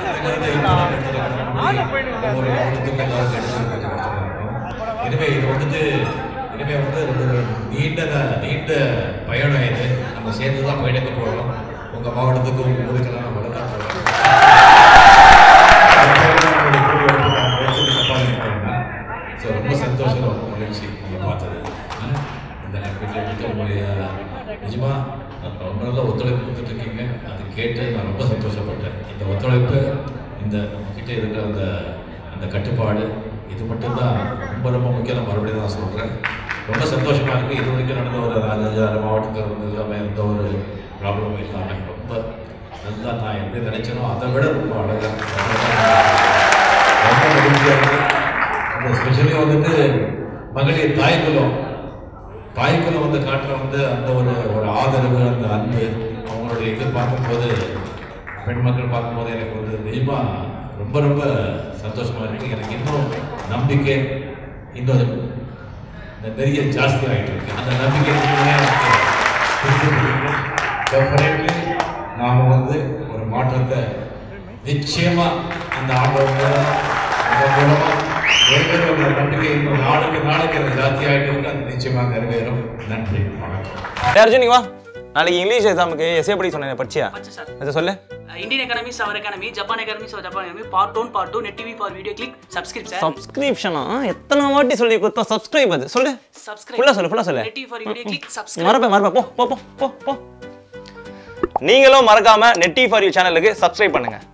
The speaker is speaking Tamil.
இதிலிருந்து இன்னொரு இடத்துல ஒவ்வொரு மாவட்டத்துக்கும் எல்லாரும் எடுத்து எனவே இது வந்துட்டு இனிமே வந்து ஒரு நீண்ட ந- நீண்ட பயணம் இது நம்ம சேர்ந்து தான் பயணிக்க போகிறோம் உங்கள் மாவட்டத்துக்கு உங்கள் ஊருக்கெல்லாம் நம்ம வளர்க்க போகிறோம் ஸோ ரொம்ப சந்தோஷம் ரொம்ப மகிழ்ச்சி நீங்கள் பார்த்தது ஆ? இந்த வீட்டில் வந்து உங்களுடைய நிஜமாக ரொம்ப நல்ல ஒத்துழைப்பு கொடுத்துட்ருக்கீங்க அது கேட்டு நான் ரொம்ப சந்தோஷப்பட்டேன் இந்த ஒத்துழைப்பு இந்த கிட்ட இருக்கிற அந்த அந்த கட்டுப்பாடு இது மட்டும்தான் ரொம்ப ரொம்ப முக்கியம் நான் மறுபடியும் நான் சொல்கிறேன் ரொம்ப சந்தோஷமாக இருக்குது இது வரைக்கும் நடந்த ஒரு நாலஞ்சு ஆறு மாவட்டத்தில் வந்து இல்லாமல் எந்த ஒரு ப்ராப்ளமும் இல்லாமல் ரொம்ப நல்லா நான் எப்படி நினைச்சனோ அதை விட ரொம்ப அழகாக ரொம்ப மகிழ்ச்சியாக இருக்குது அந்த ஸ்பெஷலி வந்துட்டு மகளிர் தாய்க்குலம் தாய்க்குலம் வந்து காட்டுற வந்து அந்த ஒரு ஒரு ஆதரவு அந்த அன்பு அவங்களுடைய இது பார்க்கும்போது பெண் மக்கள் பார்க்கும்போது எனக்கு வந்து நிஜமா ரொம்ப ரொம்ப சந்தோஷமா இருக்கு எனக்கு இன்னும் நம்பிக்கை இன்னும் இந்த நிறைய ஜாஸ்தி ஆகிட்டு இருக்கு அந்த நம்பிக்கை இன்னுமே எனக்கு டெஃபினெட்லி நாம் வந்து ஒரு மாற்றத்தை நிச்சயமா அந்த ஆண்டவங்க அதன் மூலமா ஏற்கனவே ஒரு நம்பிக்கை இன்னும் நாளுக்கு நாளுக்கு அது ஜாஸ்தி ஆகிட்டு இருக்கு அது நிச்சயமா நிறைவேறும் நன்றி வணக்கம் டேய் அர்ஜுன் நீ வா நாளைக்கு இங்கிலீஷ் எக்ஸாமுக்கு எஸ்ஏ படி சொன்னேன் படிச்சியா படிச்சேன் சார் அதை சொல்லு இந்தியன் அகாடமிஸ் அவர் அகாடமி ஜப்பான் அகாடமிஸ் அவர் Japan academy part one part two net TV for video click subscribe sir சப்ஸ்கிரிப்ஷனா எத்தனை வாட்டி சொல்லி கொடுத்தா சப்ஸ்கிரைப் அது சொல்லு சப்ஸ்கிரைப் ஃபுல்லாக சொல்லு ஃபுல்லாக சொல்லு net TV for video click subscribe மறப்ப மறப்ப போ போ போ போ போ நீங்களும் மறக்காம நெட்டி ஃபார் யூ சேனலுக்கு சப்ஸ்கிரைப் பண்ணுங்க